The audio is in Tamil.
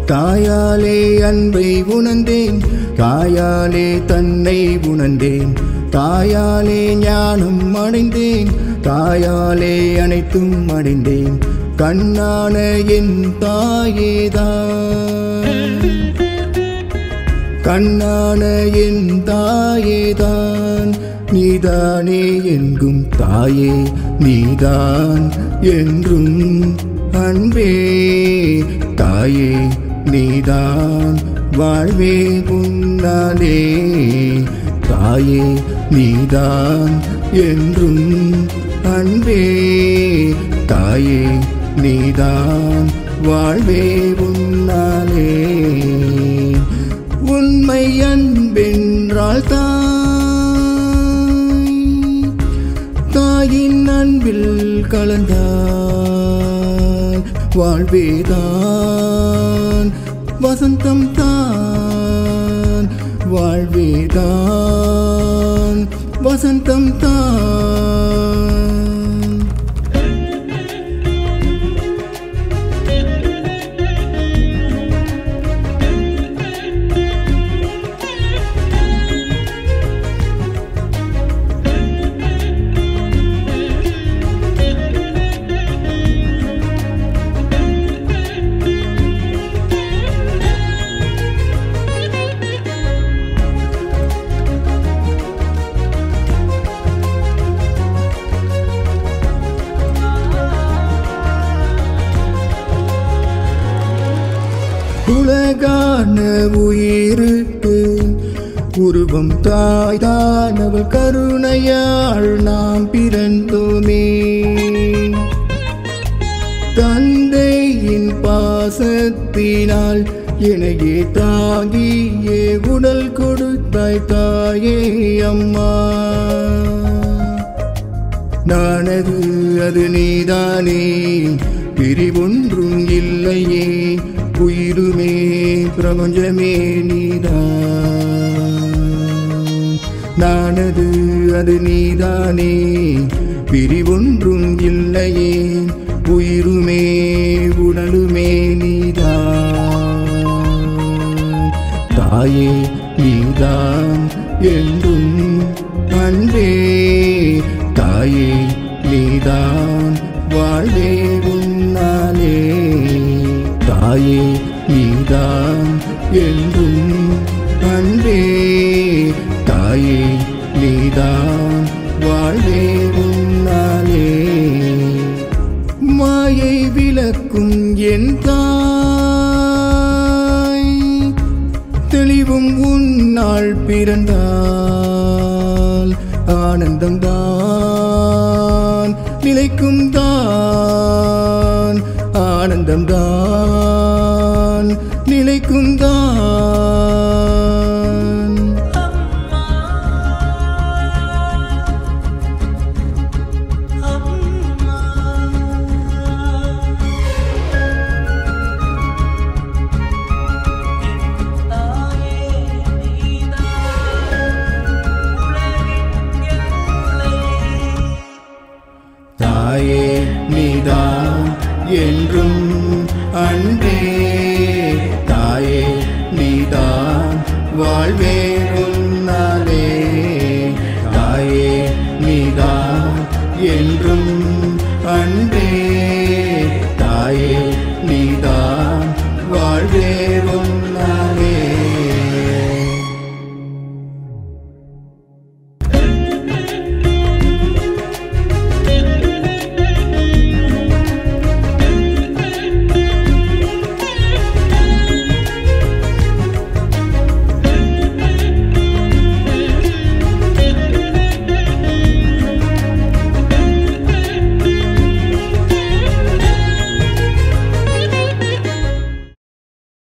தாயாலே அன்பை உணர்ந்தேன் தாயாலே தன்னை உணர்ந்தேன் தாயாலே ஞானம் அடைந்தேன் தாயாலே அனைத்தும் அடைந்தேன் கண்ணான என் தாயேதான் கண்ணான என் தாயேதான் நீதானே எங்கும் தாயே நீதான் என்றும் அன்பே தாயே நீதான் வாழ்வே உன்னாலே தாயே நீதான் என்றும் அன்பே தாயே நீதான் வாழ்வே உன்னாலே உண்மை அன்பென்றால் தாய் தாயின் அன்பில் கலந்தால் வாழ்வேதான் வசந்தம் தான் வாழ்வேதான் வசந்தம் தான் உலகான உயிருக்கு உருவம் தாய்தான் அவள் கருணையாள் நாம் பிறந்தோமே தந்தையின் பாசத்தினால் எனகே தாங்கியே உடல் கொடுத்தாய் தாயே அம்மா நானது அது நீதானே பிரிவொன்றும் இல்லையே உயிருமே பிரபஞ்சமே நீதான் நானது அது நீதானே பிரிவொன்றும் இல்லையே உயிருமே உடலுமே நீதான் தாயே நீதான் என்றும் அன்பே தாயே நீதான் வாழ்வே உன்னாலே தாயே நீதான் என்றும் அன்பே தாயே நீதான் வாழ்வே உன்னாலே மாயை விளக்கும் என் தாய் தெளிவும் உன்னால் பிறந்தால் ஆனந்தம் தான் நிலைக்கும் தான் ஆனந்தம் தான் நிலைக்கும் தான் தாயே நீதான் என்றும் அன்பே